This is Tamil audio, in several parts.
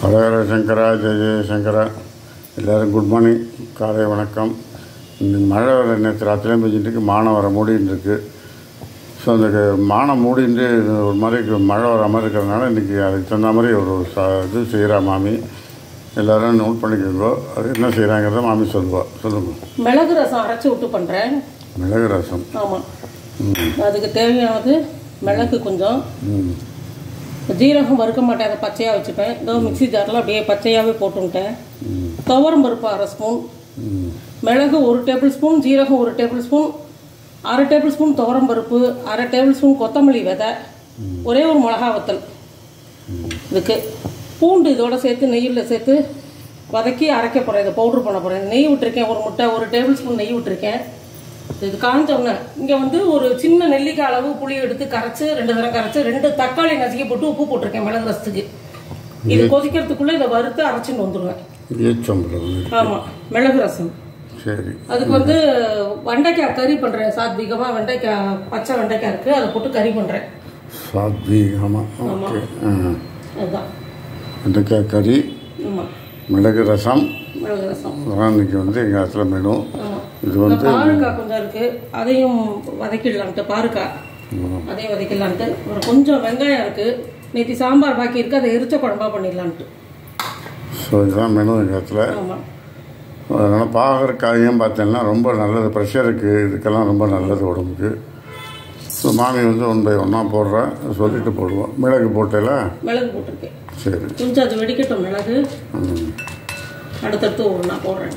ஹரஹர சங்கரா ஜெய ஜெய சங்கரா எல்லோரும் குட் மார்னிங் காலை வணக்கம் இன்னைக்கு மழை வர நேற்று ராத்திரியும் பெஞ்சிட்டு இருக்கு மானம் வர மூடின்னு இருக்கு ஸோ அந்த க- மானம் மூடிட்டு ஒரு மாதிரி மழை வர மாதிரி இருக்கிறதுனால இன்றைக்கி அதுக்கு தகுந்த மாதிரி ஒரு ச இது செய்கிறா மாமி எல்லோரும் நோட் பண்ணிக்கோங்க அது என்ன செய்கிறாங்கிறத மாமி சொல்லுவா சொல்லுங்கள் மிளகு ரசம் அரைச்சி விட்டு பண்ணுறேன் மிளகு ரசம் ஆமாம் அதுக்கு தேவையானது மிளகு கொஞ்சம் ம் ஜீரகம் வறுக்க மாட்டேன் அதை பச்சையாக வச்சுப்பேன் இதோ மிக்ஸி ஜாரில் அப்படியே பச்சையாகவே போட்டுவிட்டேன் துவரம் பருப்பு அரை ஸ்பூன் ம் மிளகு ஒரு டேபிள் ஸ்பூன் ஜீரகம் ஒரு டேபிள் ஸ்பூன் அரை டேபிள் ஸ்பூன் துவரம் பருப்பு அரை டேபிள் ஸ்பூன் கொத்தமல்லி விதை ஒரே ஒரு மிளகா வத்தல் இதுக்கு பூண்டு இதோட சேர்த்து நெய்யில் சேர்த்து வதக்கி அரைக்க போகிறேன் இதை பவுட்ரு பண்ண போகிறேன் நெய் விட்டுருக்கேன் ஒரு முட்டை ஒரு டேபிள் ஸ்பூன் நெய் விட்டுருக்கேன் இது காஞ்சோன்னே இங்கே வந்து ஒரு சின்ன நெல்லிக்காய் அளவு புளி எடுத்து கரைச்சி ரெண்டு தரம் கரைச்சி ரெண்டு தக்காளி நசுக்கி போட்டு உப்பு போட்டிருக்கேன் மிளகு ரசத்துக்கு இது கொதிக்கிறதுக்குள்ளே இதை வறுத்து அரைச்சின்னு வந்துடுவேன் ஈச்சம்பழம் ஆமாம் மிளகு ரசம் சரி அதுக்கு வந்து வெண்டைக்காய் கறி பண்ணுறேன் சாத்வீகமாக வெண்டைக்காய் பச்சை வெண்டைக்காய் இருக்குது அதை போட்டு கறி பண்ணுறேன் சாத்வி ஆமாம் ஓகே ஆ அதுதான் வெண்டைக்காய் கறி ஆமாம் மிளகு ரசம் மிளகு ரசம் அதான் இன்னைக்கு வந்து எங்கள் இடத்துல மெனு ஆமாம் இது வந்து பாருக்காய் கொஞ்சம் இருக்குது அதையும் வதக்கிடலான்ட்டு பாருக்காய் அதையும் வதக்கிடலான்ட்டு ஒரு கொஞ்சம் வெங்காயம் இருக்குது நேற்று சாம்பார் பாக்கி இருக்குது அதை எரிச்ச குழம்பா பண்ணிடலான்ட்டு ஸோ இதுதான் மெனு எங்கள் இடத்துல ஆமாம் அதனால் பாகற்காயும் பார்த்தீங்கன்னா ரொம்ப நல்லது ப்ரெஷருக்கு இதுக்கெல்லாம் ரொம்ப நல்லது உடம்புக்கு ஸோ மாமி வந்து ஒன் பை ஒன்றா போடுறேன் சொல்லிட்டு போடுவோம் மிளகு போட்டேல மிளகு போட்டிருக்கேன் சரி கொஞ்சம் அது வெடிக்கட்டும் மிளகு ம் அடுத்தடுத்து ஒரு நான் போடுறேன்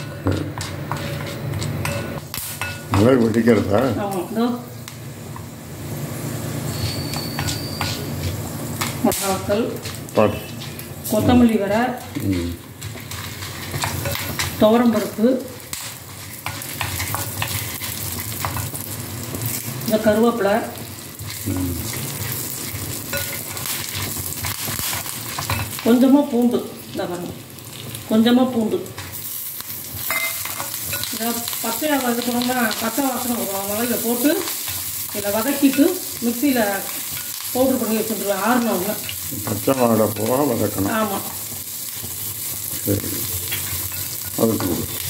மிளகு வெடிக்கிறதா ஆமாம் இதோ மிளகாத்தல் பாட்டு கொத்தமல்லி வரை ம் துவரம்பருப்பு இந்த கருவேப்பிலை கொஞ்சமாக பூண்டு இந்த பாருங்க கொஞ்சமாக பூண்டு இதை பச்சையாக வதக்கணும்னா பச்சை வாசனை வரும் அதனால் இதை போட்டு இதை வதக்கிட்டு மிக்சியில் பவுட்ரு பண்ணி வச்சுருவேன் ஆறுனவங்க பச்சை வாடை போக வதக்கணும் ஆமாம் சரி அதுக்கு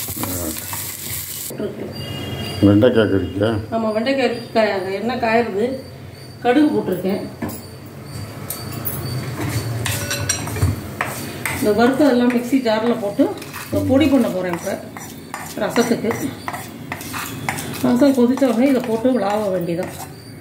வெண்டைக்காய் கறிக்கா ஆமாம் வெண்டைக்காய் க- எண்ணெய் காயிருது கடுகு போட்டிருக்கேன் இந்த வறுத்ததெல்லாம் மிக்ஸி ஜாரில் போட்டு இப்போ பொடி பண்ண போகிறேன் இப்போ ரசத்துக்கு ரசம் கொதிச்ச உடனே இதை போட்டு விளாவ வேண்டியதான்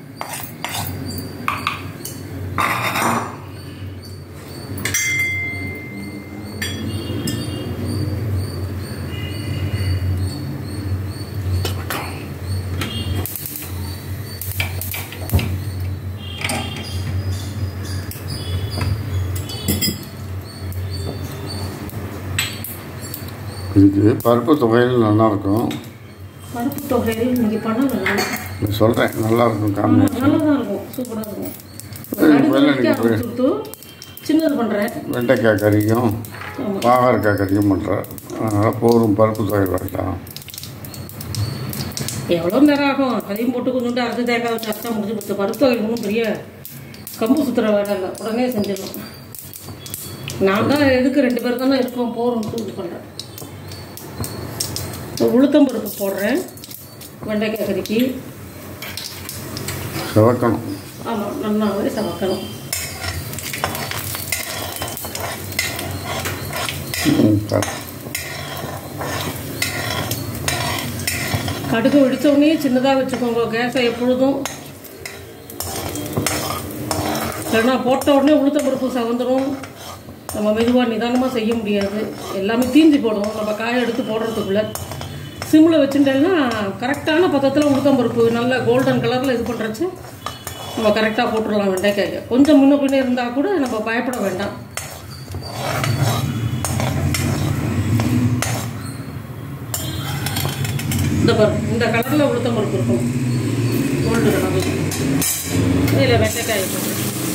இதுக்கு பருப்பு தொகையில் நல்லாயிருக்கும் பருப்பு தொகையில் இன்னைக்கு பண்ணல நான் சொல்கிறேன் நல்லாயிருக்கும் காமி ஆமாம் நல்லா தான் இருக்கும் சூப்பராக இருக்கும் ஏய், கடுகு வெள்ளை வெடிக்க நீங்க போய். ஆரம்பிச்சுட்டு சின்னது பண்ணுறேன் வெண்டைக்காய் கறியும் ஆமாம் பாகற்காய் கறியும் பண்ணுறேன் அதனால் போரும் பருப்பு தொகை வேண்டாம் எவ்வளோ நேரம் ஆகும் அதையும் போட்டு கொஞ்சோண்டு அரைச்சி தேங்காய் வச்சு அரைச்சா முடிஞ்சு கொடுத்து பருப்பு வகையில் ஒன்றும் பெரிய கம்பு சுற்றுற வேலை இல்லை உடனே செஞ்சிடலாம் நான் தான் எதுக்கு ரெண்டு பேர் தானே இருக்கோம் போகிறோம்னு இது பண்ணுறேன் உளுத்தம் பருப்பு போடுறேன் வெண்டைக்காய் கறிக்கு சிவக்கணும் ஆமாம் நல்லாவே சமைக்கணும் ம், பாரு. கடுகு வெடிச்ச உடனே சின்னதாக வச்சுக்கோங்க கேஸை எப்பொழுதும் இல்லைன்னா போட்ட உடனே உளுத்தம் பருப்பு சவந்துடும் நம்ம மெதுவாக நிதானமாக செய்ய முடியாது எல்லாமே தீஞ்சு போடும் நம்ம காய எடுத்து போடுறதுக்குள்ள சிம்மில் வச்சுட்டேன்னா கரெக்டான பதத்தில் உளுத்தம் பருப்பு நல்ல கோல்டன் கலரில் இது பண்ணுறச்சு நம்ம கரெக்டாக போட்டுடலாம் வெண்டைக்காயை கொஞ்சம் முன்ன பின்ன இருந்தால் கூட நம்ம பயப்பட வேண்டாம் இந்த பருப்பு இந்த கலரில் உளுத்தம் பருப்பு இருக்கும் கோல்டு கலர் இதில் வெண்டைக்காய் போட்டு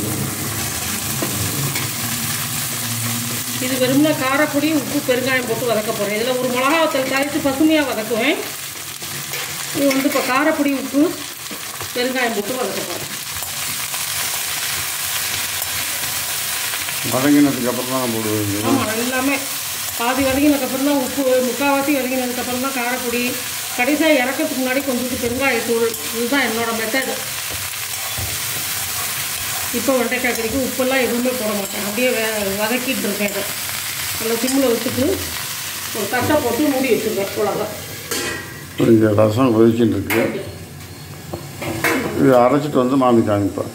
இது வெறும்னா காரப்பொடி உப்பு பெருங்காயம் போட்டு வதக்க போகிறேன் இதில் ஒரு மிளகாவத்தல் காய்ச்சி பசுமையாக வதக்குவேன் இது வந்து இப்போ காரப்பொடி உப்பு பெருங்காயம் போட்டு வதக்க போகிறேன் வதங்கினதுக்கு அப்புறம் தான் போடுவது ஆமாம் எல்லாமே பாதி வதங்கினதுக்கப்புறம் தான் உப்பு முக்கால்வாசி வதங்கினதுக்கப்புறம் தான் காரப்பொடி கடைசியாக இறக்கிறதுக்கு முன்னாடி கொஞ்சோண்டு பெருங்காயத்தூள் இதுதான் என்னோட மெத்தடு இப்போ வெண்டைக்காய் கறிக்கு உப்பெல்லாம் எதுவுமே போட மாட்டேன் அப்படியே வே வதக்கிட்டு இருக்கேன் இதை நல்லா சிம்மில் வச்சுட்டு ஒரு தட்டை போட்டு மூடி வச்சுருக்கேன் அவ்வளோதான் இங்கே ரசம் கொதிச்சுட்டு இருக்கு இது அரைச்சிட்டு வந்து மாமி காமிப்பேன்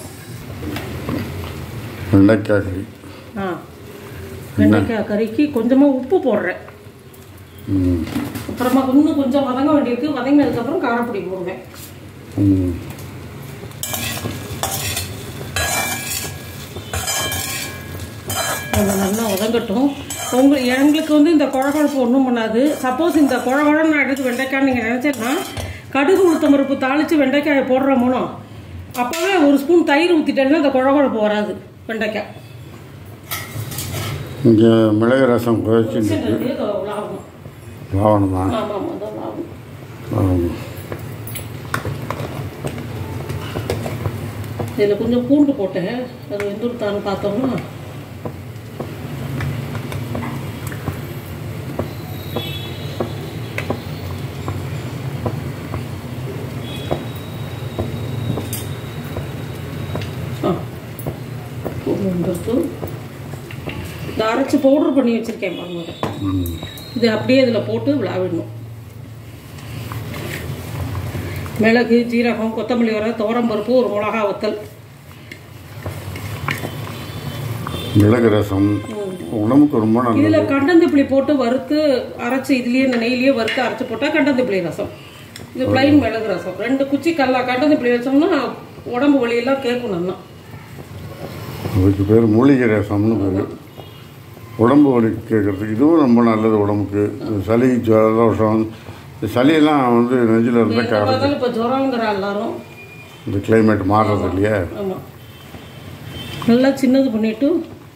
வெண்டைக்காய் கறி ஆ வெண்டைக்காய் கறிக்கு கொஞ்சமாக உப்பு போடுறேன் ம் அப்புறமா இன்னும் கொஞ்சம் வதங்க வேண்டியிருக்கு வதங்கினதுக்கப்புறம் காரப்பொடி போடுவேன் ம் அது நல்லா வதங்கட்டும் உங்க எங்களுக்கு வந்து இந்த குழகுழப்பு ஒன்றும் பண்ணாது சப்போஸ் இந்த குழகுழன்னு நான் எடுத்து வெண்டைக்காய் நீங்கள் நினச்சேன்னா கடுகு உளுத்தம் பருப்பு தாளித்து வெண்டைக்காயை போடுறோமோனோ அப்போவே ஒரு ஸ்பூன் தயிர் ஊற்றிட்டேன்னா இந்த குழகுழப்பு வராது வெண்டைக்காய் இங்கே மிளகு ரசம் கொதிச்சுட்டு இருக்கு இது லாபம் லாவணமா ஆமாம் ஆமாம் அதான் லாபம் ஆமாம் இதில் கொஞ்சம் பூண்டு போட்டேன் அது வெந்துருத்தான்னு பார்த்தோம்னா ஆ பூண்டு வெந்துருத்து இதை அரைச்சி பவுடர் பண்ணி வச்சுருக்கேன் பாருங்க ம் இது அப்படியே இதில் போட்டு விளாவிடணும் மிளகு ஜீரகம் கொத்தமல்லி வர துவரம்பருப்பு ஒரு மிளகா வத்தல் மிளகு ரசம் உடம்புக்கு ரொம்ப நல்லது இதில் கண்டந்திப்பிளி போட்டு வறுத்து அரைச்சி இதுலேயே இந்த நெய்லேயே வறுத்து அரைச்சி போட்டால் கண்டந்திப்பிளி ரசம் இது பிளைன் மிளகு ரசம் ரெண்டு குச்சி கல்லா கண்டந்திப்பிளி வச்சோம்னா உடம்பு வலியெல்லாம் கேட்கும் நல்லா அதுக்கு பேர் மூலிகை ரசம்னு பேர் உடம்பு வலி கேட்குறதுக்கு இதுவும் ரொம்ப நல்லது உடம்புக்கு இந்த சளி ஜலதோஷம் இந்த சளியெல்லாம் வந்து நெஞ்சில் இருந்தால் எங்க காரம் பார்த்தாலும் இப்போ ஜுரங்கிற எல்லாரும் இந்த கிளைமேட் மாறுறது இல்லையா ஆமாம் நல்லா சின்னது பண்ணிட்டு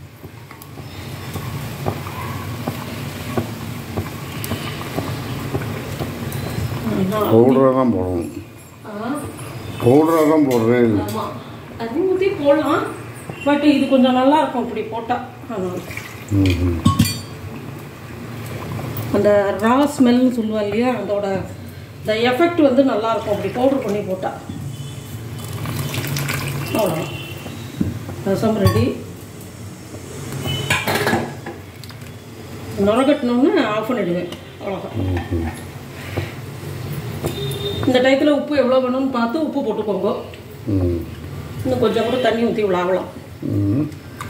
நல்லா பவுடராக தான் போடணும் ஆ பவுடராக தான் போடுறேன் ஆமாம் அது ஊற்றி போடலாம் பட் இது கொஞ்சம் நல்லா இருக்கும் இப்படி போட்டால் அதனால ம் அந்த ரா ஸ்மெல்னு சொல்லுவா இல்லையா அதோட இந்த எஃபெக்ட் வந்து நல்லா இருக்கும் அப்படி பவுடர் பண்ணி போட்டால் அவ்வளோதான் ரசம் ரெடி நுரகட்டினோன்னு ஆஃப் பண்ணிடுவேன் அவ்வளோதான் இந்த டயத்தில் உப்பு எவ்வளோ வேணும்னு பார்த்து உப்பு போட்டுக்கோங்க ம் இன்னும் கொஞ்சம் கூட தண்ணி ஊற்றி விளாவலாம் ம்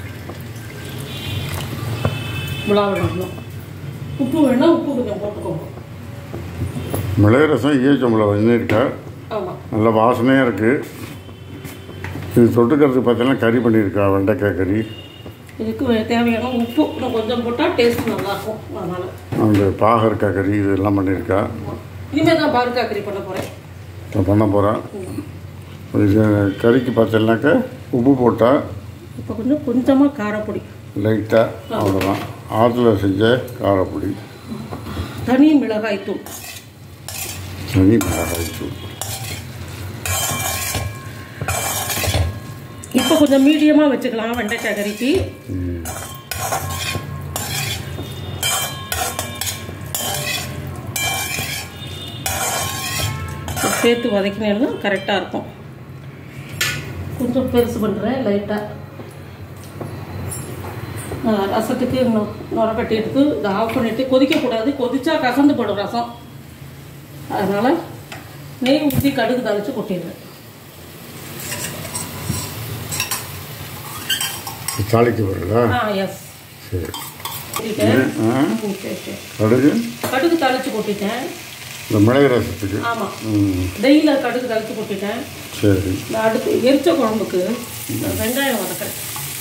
விளாவலாம் உப்பு வேணால் உப்பு கொஞ்சம் போட்டுக்கோங்க மிளகு ரசம் ஈச்சம்பளம் வந்திருக்கா ஆமாம் நல்ல வாசனையாக இருக்குது இது தொட்டுக்கிறதுக்கு பார்த்தீங்கன்னா கறி பண்ணியிருக்கா வெண்டைக்காய் கறி இதுக்கு வே- தேவையான உப்பு இன்னும் கொஞ்சம் போட்டால் டேஸ்ட் நல்லாயிருக்கும் அதனால் அந்த பாகற்காய் கறி இதெல்லாம் பண்ணியிருக்கா இனிமேல் தான் பாருக்கா கறி பண்ண போகிறேன் நான் பண்ண போகிறேன் இது கறிக்கு பார்த்தீங்கன்னாக்கா உப்பு போட்டால் இப்போ கொஞ்சம் கொஞ்சமாக காரப்பொடி லைட்டாக அவ்வளோதான் ஆற்றுல செஞ்ச காரப்பொடி தனி மிளகாய் தூள் தனி மிளகாய் தூள் இப்போ கொஞ்சம் மீடியமாக வச்சுக்கலாம் வெண்டைக்காய் கறிக்கு சேர்த்து வதக்கினேன்னா கரெக்டாக இருக்கும் கொஞ்சம் பெருசு பண்ணுறேன் லைட்டாக ரசத்துக்கு நொ- நுர கட்டி எடுத்து இதை ஆஃப் பண்ணிவிட்டு கொதிக்கக்கூடாது கொதிச்சா கசந்து போடும் ரசம் அதனால் நெய் ஊற்றி கடுகு தாளித்து கொட்டிடுறேன் தாளிக்கு வருதா ஆ எஸ் சரி கொட்டிட்டேன் ஆ ம், சரி சரி கடுகு கடுகு தாளித்து கொட்டிட்டேன் இந்த மிளகு ரசத்துக்கு ஆமாம் ம் டெய்ல கடுகு தாளித்து கொட்டிட்டேன் சரி நான் அடுத்து எரிச்ச குழம்புக்கு வெங்காயம் வதக்கிறேன்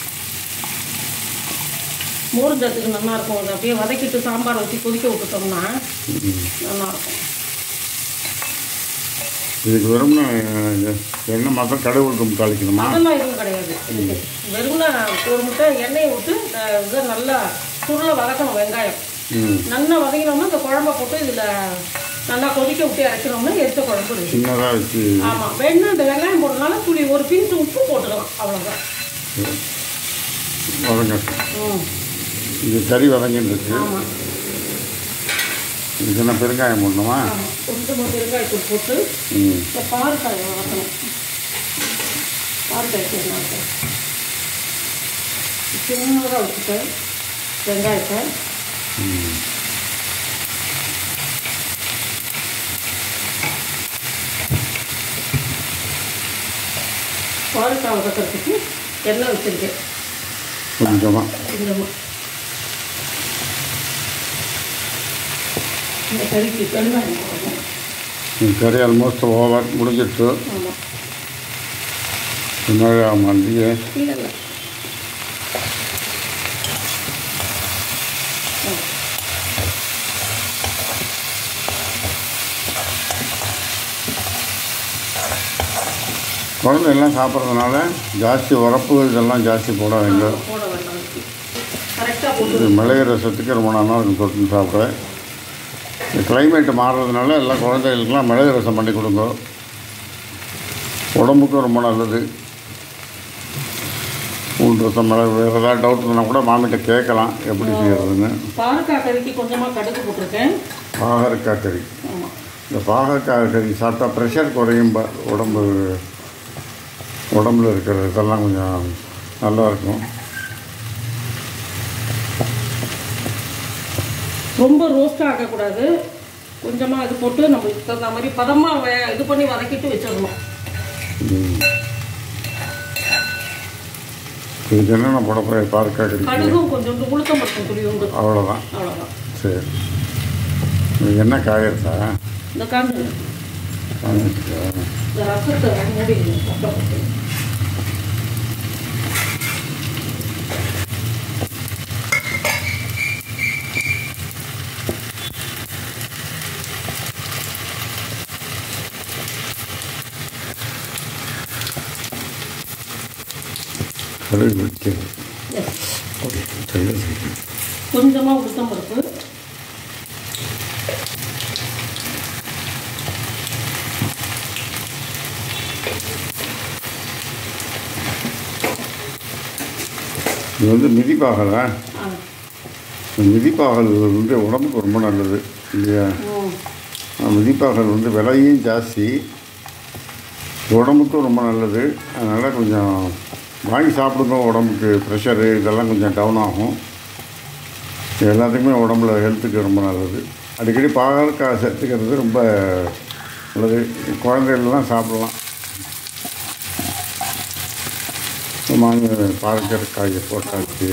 மோர்ஞ்சத்துக்கு நல்லா இருக்கும் அதை அப்படியே வதக்கிட்டு சாம்பார் ஊற்றி கொதிக்க விட்டுட்டோம்னா நல்லா இருக்கும் இதுக்கு வெறும்னா எண்ணெய் மாத்திரம் கடுகு உளுத்தம் தாளிக்கணுமா அதெல்லாம் எதுவும் கிடையாது இதுக்கு. வெறும்னா ஒரு முட்டை எண்ணெயை விட்டு இந்த இதை நல்லா சுருள வதக்கணும் வெங்காயம் ம் நல்லா வதங்கினோம்னா இந்த குழம்ப போட்டு இதில் நல்லா கொதிக்க விட்டு இறக்கணும்னா எரிச்ச குழம்பு ரெடி சின்னதாக வச்சு ஆமாம் வேணும்னா இந்த வெங்காயம் போடுறதுனால துளி ஒரு பீஸ் உப்பு போட்டுக்கலாம் அவ்வளோதான் வதங்கட்டும் ம் இது கறி வதங்கின்னு இருக்கு ஆமாம் இதுக்கு என்ன பெருங்காயம் போடணுமா ஆமாம் கொஞ்சமாக பெருங்காயத்தூள் போட்டு ம் இந்த பாருக்காய் வளர்க்கணும் பாருக்காய் சேர்னாக்க சின்னதாக வச்சுட்டேன் வெங்காயத்தை பாருக்காய் வதக்கிறதுக்கு எண்ணெய் வச்சுருக்கேன் கொஞ்சமாக கொஞ்சமாக இந்த கறிக்கு பெருங்காயம் போடணும் கறி ஆல்மோஸ்ட் ஓவர் முடிஞ்சிட்டு ஆமாம் மிளகா மல்லிகை இல்லை இல்லை குழந்தை எல்லாம் சாப்பிட்றதுனால ஜாஸ்தி உரப்பு இதெல்லாம் ஜாஸ்தி போட வேண்டும் போட வேண்டாம் கரெக்டாக போட்டு இது மிளகு ரசத்துக்கு ரொம்ப நல்லா இருக்கும் தொட்டு சாப்பிட இந்த கிளைமேட் மாறுறதுனால எல்லாம் குழந்தைகளுக்கெல்லாம் மிளகு ரசம் பண்ணி கொடுங்க உடம்புக்கும் ரொம்ப நல்லது பூண்டு ரசம் மிளகு வேறு ஏதாவது டவுட் இருந்தால் கூட மாமிகிட்ட கேட்கலாம் எப்படி செய்யறதுன்னு பாருக்காய் கறிக்கு கொஞ்சமாக கடுகு போட்டிருக்கேன் பாகற்காய் கறி ஆமாம் இந்த பாகற்காய் கறி சாப்பிட்டா ப்ரெஷர் குறையும் ப- உடம்பு உடம்புல இருக்கிற இதெல்லாம் கொஞ்சம் நல்லா இருக்கும் ரொம்ப ரோஸ்ட்டாக ஆக்கக்கூடாது கொஞ்சமாக இது போட்டு நம்மளுக்கு தகுந்த மாதிரி பதமாக வே இது பண்ணி வதக்கிட்டு வச்சிடணும் ம். இதுக்கு என்னென்ன போட போய் பாகற்காய் கறி கடுகும் கொஞ்சோண்டு உளுத்தம் பருப்பும் துளி உண்டு அவ்வளோதான் அவ்வளோதான் சரி இது என்ன காய் இருக்கா இந்த காஞ்சு காஞ்சிருக்கா? இந்த ரசத்தை மூடி ரசம் போட்டு. கடுகு வைக்கிறது Yes. சரி கொஞ்சமாக உளுத்தம் பருப்பு இது வந்து மிதிப்பாகலா ஆ இந்த மிதிப்பாகல் வந்து உடம்புக்கு ரொம்ப நல்லது இல்லையா ம் ஆ, மிதிப்பாகல் வந்து விலையும் ஜாஸ்தி உடம்புக்கும் ரொம்ப நல்லது அதனால் கொஞ்சம் வாங்கி சாப்பிடுங்க உடம்புக்கு ப்ரெஷரு இதெல்லாம் கொஞ்சம் டவுன் ஆகும் இது எல்லாத்துக்குமே உடம்புல ஹெல்த்துக்கு ரொம்ப நல்லது அடிக்கடி பாகற்காய் சேர்த்துக்கிறது ரொம்ப நல்லது குழந்தைகள்லாம் சாப்பிடலாம் மாங்க பாகற்காயை போட்டாச்சு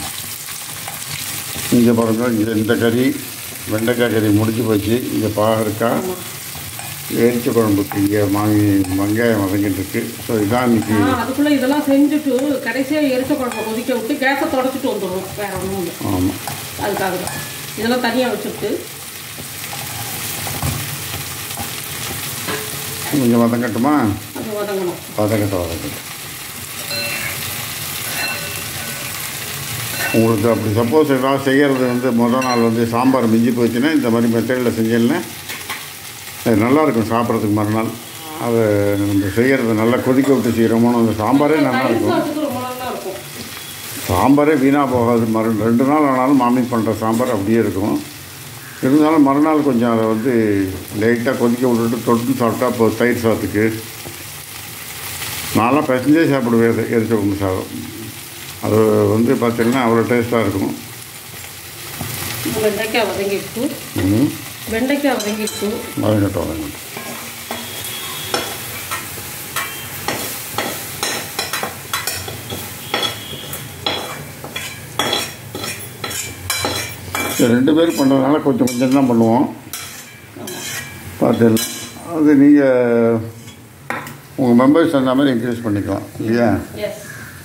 இங்கே பாருங்க இங்கே இந்த கறி வெண்டைக்காய் கறி முடிஞ்சு போச்சு இங்கே பாகற்காய் ஆமாம் எரிச்ச குழம்புக்கு இங்கே மாங்கி வெங்காயம் வதங்கிட்டு இருக்கு ஸோ இதான் இன்னைக்கு ஆ அதுக்குள்ளே இதெல்லாம் செஞ்சுட்டு கடைசியாக எரிச்ச குழம்பு கொதிக்க விட்டு கேஸை தொடச்சிட்டு வந்துடுவோம் வேற ஒன்றும் இல்லை ஆமாம் அதுக்காக தான் இதெல்லாம் தனியாக வச்சுட்டு கொஞ்சம் வதங்கட்டுமா அது வதங்கணும் வதக்கட்டும் வதக்கட்டும் உங்களுக்கு அப்படி சப்போஸ் ஏதாவது செய்கிறது வந்து முதல் நாள் வந்து சாம்பார் மிஞ்சி போச்சுன்னா இந்த மாதிரி மெத்தடில் செஞ்சேன்னா அது நல்லாயிருக்கும் சாப்பிட்றதுக்கு மறுநாள் அதை நம்ம செய்கிறது நல்லா கொதிக்க விட்டு செய்கிறோமோன்னு அந்த சாம்பாரே நல்லா தயிர் இருக்கும் சாதத்துக்கு ரொம்ப நல்லா இருக்கும் சாம்பாரே வீணாக போகாது மறு ரெண்டு நாள் ஆனாலும் மாமி பண்ணுற சாம்பார் அப்படியே இருக்கும் இருந்தாலும் மறுநாள் கொஞ்சம் அதை வந்து லைட்டாக கொதிக்க விட்டுட்டு தொட்டு சாப்பிட்டா இப்போ தயிர் சாதத்துக்கு நான்லாம் பிசைஞ்சே சாப்பிடுவேன் அது எரிச்ச குழம்பு சாதம் அது வந்து பார்த்திங்கன்னா அவ்வளோ டேஸ்ட்டாக இருக்கும் வெண்டைக்காய் வதங்கிட்டு ம் வெண்டைக்காய் வதங்கிட்டு வதங்கட்டும் வதங்கட்டும் இது ரெண்டு பேர் பண்ணுறதுனால கொஞ்சம் கொஞ்சம் தான் பண்ணுவோம் பார்த்துடலாம் அது நீங்கள் உங்கள் மெம்பர்ஸ் அந்த மாதிரி இன்க்ரீஸ் பண்ணிக்கலாம் இல்லையா எஸ்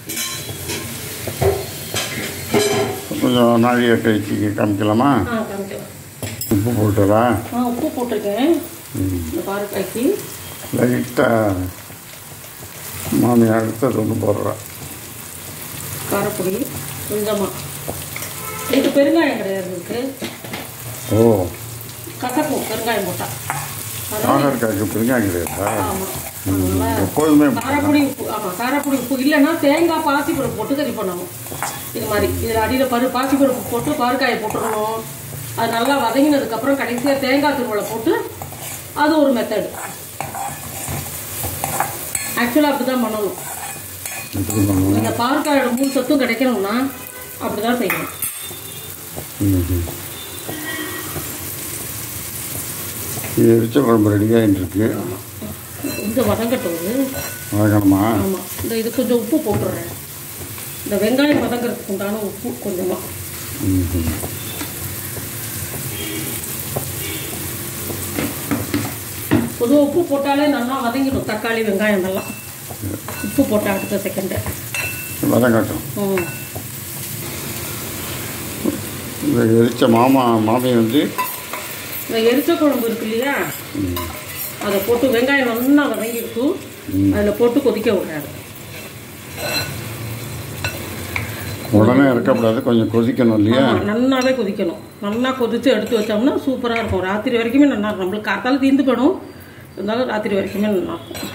கொஞ்சம் நாழிகை கழிச்சு காமிக்கலாமா ஆ காமிக்கலாம் உப்பு போட்டுறா ஆ உப்பு போட்டிருக்கேன் இந்த பாருக்காய்க்கு லைட்டாக மாமி அடுத்தது ஒன்று போடுறா காரப்பொடி கொஞ்சமாக இது பெருங்காயம் கிடையாது இருக்கு ஓ கசக்கும் பெருங்காயம் போட்டால் அதனால ஆகார் காய்க்கு பெருங்காயம் கிடையாதா ஆமாம் அதனால எப்போதுமே காரப்பொடி உப்பு ஆமாம் காரப்பொடி உப்பு இல்லைன்னா தேங்காய் பாசிப்பருப்பு போட்டு கறி பண்ணணும் இது மாதிரி இதில் அடியில் பரு பாசிப்பருப்பு போட்டு பாருக்காயை போட்டுடணும் அது நல்லா வதங்கினதுக்கப்புறம் கடைசியாக தேங்காய் துருவலை போட்டு அது ஒரு மெத்தடு ஆக்சுவலாக அப்படி தான் பண்ணணும் எப்படி பண்ணுவோம் இந்த பாருக்காயோட மூணு சத்தும் கிடைக்கணும்னா அப்படி தான் செய்யணும் ம்ஹும். இது எரிச்ச குழம்பு ரெடி ஆகிட்டுருக்கு கொஞ்சம் வதங்கட்டும் இது வதக்கணுமா ஆமாம் இந்த இது கொஞ்சம் உப்பு போட்டுடுறேன் இந்த வெங்காயம் வதங்குறதுக்கு உண்டான உப்பு கொஞ்சமாக ம்ஹும். பொதுவாக உப்பு போட்டாலே நல்லா வதங்கிடும் தக்காளி வெங்காயம் எல்லாம் உப்பு போட்டால் அடுத்த செகண்டு வதங்கட்டும் ம் இந்த எரிச்ச மாமா மாமி வந்து இந்த எரிச்ச குழம்பு இருக்கு இல்லையா அதை போட்டு வெங்காயம் நல்லா வதங்கிருக்கு அதில் போட்டு கொதிக்க விடுறாரு உடனே இறக்கக்கூடாது கொஞ்சம் கொதிக்கணும் இல்லையா ஆமாம் நல்லாவே கொதிக்கணும் நல்லா கொதித்து எடுத்து வச்சோம்னா சூப்பராக இருக்கும் ராத்திரி வரைக்குமே நல்லா இருக்கும் நம்மளுக்கு காத்தால தீர்ந்து போயிடும் இருந்தாலும் ராத்திரி வரைக்குமே நல்லா இருக்கும்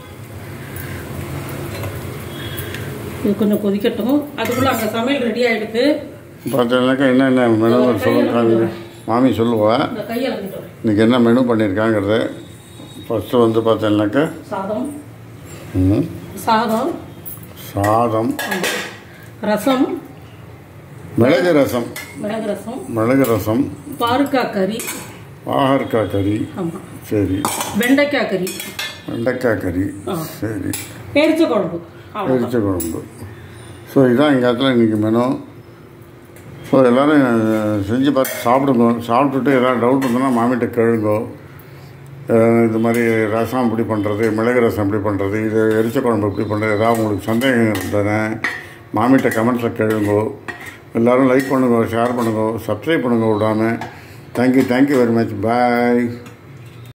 இது கொஞ்சம் கொதிக்கட்டும் அதுக்குள்ளே அங்கே சமையல் ரெடி ஆகிடுது பார்த்தீங்கன்னாக்கா என்னென்ன மெனு சொல்லுங்க மாமி சொல்லுவா இந்த கையை இறங்கிட்டு இன்றைக்கி என்ன மெனு பண்ணியிருக்காங்கிறது ஃபஸ்ட்டு வந்து பார்த்தீங்கன்னாக்கா சாதம் ம், சாதம் சாதம் ரசம் மிளகு ரசம் மிளகு ரசம் மிளகு ரசம் பாருக்காய் கறி பாகற்காய் கறி ஆமாம் சரி வெண்டைக்காய் கறி வெண்டைக்காய் கறி ஆ. சரி எரிச்ச குழம்பு அவ்வளோதான் எரிச்ச குழம்பு ஸோ இதான் எங்கள் இடத்துல இன்றைக்கி மெனு ஸோ எல்லோரும் அஹ், செஞ்சு பார்த்து சாப்பிடுங்க சாப்பிட்டுட்டு ஏதாவது டவுட் இருந்ததுன்னா மாமிகிட்ட கேளுங்கோ அஹ், இது மாதிரி ரசம் எப்படி பண்ணுறது மிளகு ரசம் எப்படி பண்ணுறது இது எரிச்ச குழம்பு எப்படி பண்ணுறது ஏதாவது உங்களுக்கு சந்தேகம் இருந்ததுன்னா மாமிகிட்ட கமெண்ட்ஸில் கேளுங்கோ எல்லோரும் லைக் பண்ணுங்க ஷேர் பண்ணுங்க சப்ஸ்கிரைப் பண்ணுங்க விடாமல் தேங்க்யூ தேங்க்யூ வெரி மச் பாய்